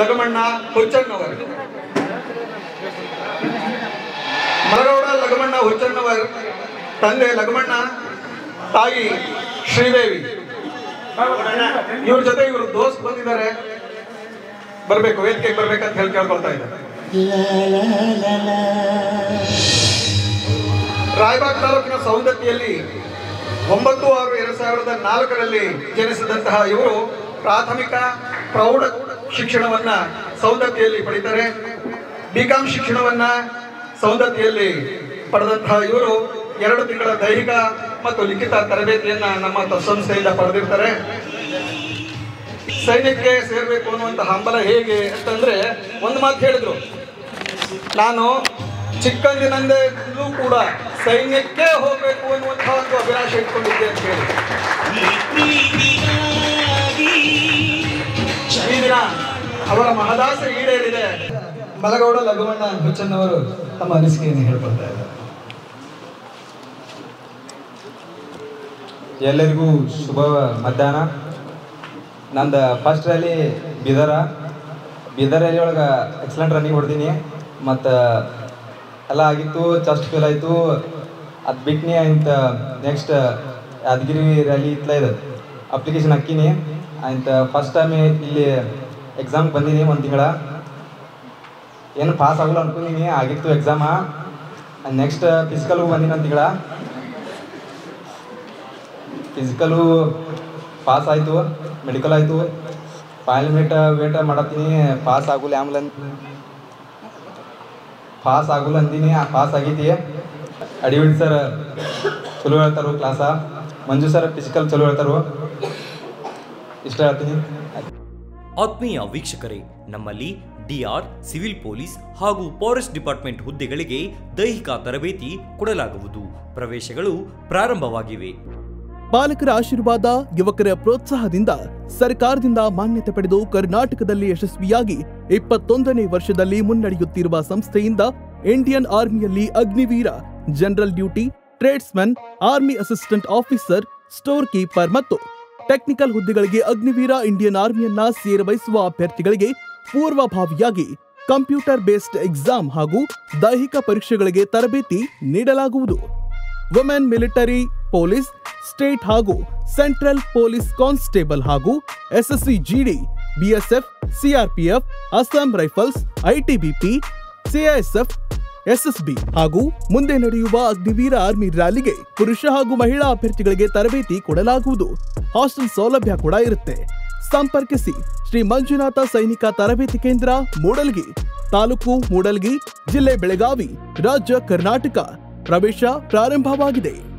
ಲಗಮಣ್ಣ ಹುಚ್ಚಣ್ಣವರ್ ಮರಗೌಡ ಲಗಮಣ್ಣ ಹುಚ್ಚಣ್ಣವರ್ ತಂದೆ ಲಗಮಣ್ಣ ತಾಯಿ ಶ್ರೀದೇವಿ ಇವ್ರ ಜೊತೆ ಇವರು ದೋಸ್ತ್ ಬಂದಿದ್ದಾರೆ ಬರ್ಬೇಕು ವೇದಿಕೆಗೆ ಬರ್ಬೇಕಂತ ಹೇಳಿ ಕೇಳ್ಕೊಳ್ತಾ ಇದ್ದಾರೆ ರಾಯಬಾಗ್ ತಾಲೂಕಿನ ಸೌಂದತ್ತಿಯಲ್ಲಿ ಒಂಬತ್ತು ಆರು ಎರಡ್ ಸಾವಿರದ ನಾಲ್ಕರಲ್ಲಿ ಜನಿಸಿದಂತಹ ಇವರು ಪ್ರಾಥಮಿಕ ಪ್ರೌಢ ಶಿಕ್ಷಣವನ್ನ ಸೌಂದತ್ತಿಯಲ್ಲಿ ಪಡಿತಾರೆ ಬಿಕಾಂ ಶಿಕ್ಷಣವನ್ನ ಸೌಂದತ್ತಿಯಲ್ಲಿ ಪಡೆದಂತಹ ಇವರು ಎರಡು ತಿಂಗಳ ದೈಹಿಕ ಮತ್ತು ಲಿಖಿತ ತರಬೇತಿಯನ್ನ ನಮ್ಮ ತ- ಸಂಸ್ಥೆಯಿಂದ ಪಡೆದಿರ್ತಾರೆ ಸೈನ್ಯಕ್ಕೆ ಸೇರ್ಬೇಕು ಅನ್ನುವಂಥ ಹಂಬಲ ಹೇಗೆ ಅಂತಂದ್ರೆ ಒಂದು ಮಾತು ಹೇಳಿದ್ರು ನಾನು ಚಿಕ್ಕಂದಿನಿಂದಲೂ ಕೂಡ ಸೈನ್ಯಕ್ಕೆ ಹೋಗಬೇಕು ಅನ್ನುವಂತಹ ಒಂದು ಅಭಿಲಾಷೆ ಇಟ್ಕೊಂಡಿದ್ದೆ ಅಂತ ಹೇಳಿ ಈ ದಿನ ಅವರ ಮಹದಾಸೆ ಈಡೇರಿದೆ ಮಲಗೌಡ ಲಘುಮಣ್ಣ ಹುಚ್ಚನ್ನವರು ತಮ್ಮ ಅನಿಸಿಕೆಯನ್ನು ಹೇಳ್ಕೊಳ್ತಾ ಇದ್ದಾರೆ ಎಲ್ಲರಿಗೂ ಶುಭ ಮಧ್ಯಾಹ್ನ ನಂದು first rally Bidar Bidar rally ಒಳಗೆ ಎಕ್ಸಲೆಂಟ್ ರನ್ನಿಂಗ್ ಹೊಡ್ದೀನಿ ಮತ್ತು ಎಲ್ಲ ಆಗಿತ್ತು ಚಸ್ಟ್ ಫೇಲ್ ಆಯಿತು ಅದು ಬಿಟ್ನಿ ಅಂತ ನೆಕ್ಸ್ಟ್ ಯಾದಗಿರಿ ರ್ಯಾಲಿ ಇತ್ತಲ ಇದು ಅಪ್ಲಿಕೇಶನ್ ಹಾಕೀನಿ ಅಂತ ಫಸ್ಟ್ ಟೈಮ್ ಇಲ್ಲಿ ಎಕ್ಸಾಮ್ಗೆ ಬಂದೀನಿ ಒಂದು ತಿಂಗಳ ಏನು ಪಾಸ್ ಆಗಲ್ಲ ಅನ್ಕೊಂಡಿನಿ ಆಗಿತ್ತು ಎಕ್ಸಾಮ ನೆಕ್ಸ್ಟ್ ಫಿಸಿಕಲ್ಗೂ ಬಂದೀನಿ ಒಂದು ತಿಂಗಳ ಫಿಸಿಕಲು ಪಾಸ್ ಆಯಿತು ಮೆಡಿಕಲ್ ಆಯಿತು ಫೈನಲ್ ವೇಟ ವೇಟ ಮಾಡತ್ತೀನಿ ಪಾಸ್ ಆಗುಲ್ಲ ಆಮೇಲೆ ಪಾಸ್ ಆಗುಲ್ಲ ಅಂದಿನಿ ಪಾಸ್ ಆಗೈತಿ ಅಡಿವಿಡ್ ಸರ್ ಚಲೋ ಹೇಳ್ತಾರೋ ಕ್ಲಾಸ ಮಂಜು ಸರ್ ಫಿಸಿಕಲ್ ಚಲೋ ಹೇಳ್ತಾರೋ ಇಷ್ಟ ಹೇಳ್ತೀನಿ ಆತ್ಮೀಯ ವೀಕ್ಷಕರೇ ನಮ್ಮಲ್ಲಿ ಡಿಆರ್ ಸಿವಿಲ್ ಪೊಲೀಸ್ ಹಾಗೂ ಫಾರೆಸ್ಟ್ ಡಿಪಾರ್ಟ್ಮೆಂಟ್ ಹುದ್ದೆಗಳಿಗೆ ದೈಹಿಕ ತರಬೇತಿ ಕೊಡಲಾಗುವುದು ಪ್ರವೇಶಗಳು ಪ್ರಾರಂಭವಾಗಿವೆ ಪಾಲಕರ ಆಶೀರ್ವಾದ ಯುವಕರ ಪ್ರೋತ್ಸಾಹದಿಂದ ಸರ್ಕಾರದಿಂದ ಮಾನ್ಯತೆ ಪಡೆದು ಕರ್ನಾಟಕದಲ್ಲಿ ಯಶಸ್ವಿಯಾಗಿ ಇಪ್ಪತ್ತೊಂದನೇ ವರ್ಷದಲ್ಲಿ ಮುನ್ನಡೆಯುತ್ತಿರುವ ಸಂಸ್ಥೆಯಿಂದ ಇಂಡಿಯನ್ ಆರ್ಮಿಯಲ್ಲಿ Agniveer general duty tradesman army assistant officer store keeper ಮತ್ತು ಟೆಕ್ನಿಕಲ್ ಹುದ್ದೆಗಳಿಗೆ ಅಗ್ನಿವೀರ ಇಂಡಿಯನ್ ಆರ್ಮಿಯನ್ನ ಸೇರ್ವಹಿಸುವ ಅಭ್ಯರ್ಥಿಗಳಿಗೆ ಪೂರ್ವಭಾವಿಯಾಗಿ ಕಂಪ್ಯೂಟರ್ ಬೇಸ್ಡ್ ಎಕ್ಸಾಮ್ ಹಾಗೂ ದೈಹಿಕ ಪರೀಕ್ಷೆಗಳಿಗೆ ತರಬೇತಿ ನೀಡಲಾಗುವುದು ವುಮೆನ್ ಮಿಲಿಟರಿ ಪೊಲೀಸ್ ಸ್ಟೇಟ್ ಹಾಗೂ ಸೆಂಟ್ರಲ್ ಪೊಲೀಸ್ ಕಾನ್ಸ್ಟೇಬಲ್ ಹಾಗೂ SSC GD BSF CRPF Assam rifles ITBP CISF SSB ಹಾಗೂ ಮುಂದೆ ನಡೆಯುವ ಅಗ್ನಿವೀರ ಆರ್ಮಿ ರ್ಯಾಲಿಗೆ ಪುರುಷ ಹಾಗೂ ಮಹಿಳಾ ಅಭ್ಯರ್ಥಿಗಳಿಗೆ ತರಬೇತಿ ಕೊಡಲಾಗುವುದು ಹಾಸ್ಟೆಲ್ ಸೌಲಭ್ಯ ಕೂಡ ಇರುತ್ತೆ ಸಂಪರ್ಕಿಸಿ ಶ್ರೀ ಮಂಜುನಾಥ ಸೈನಿಕ ತರಬೇತಿ ಕೇಂದ್ರ ಮೂಡಲ್ಗಿ ತಾಲೂಕು ಮೂಡಲ್ಗಿ ಜಿಲ್ಲೆ ಬೆಳಗಾವಿ ರಾಜ್ಯ ಕರ್ನಾಟಕ ಪ್ರವೇಶ ಪ್ರಾರಂಭವಾಗಿದೆ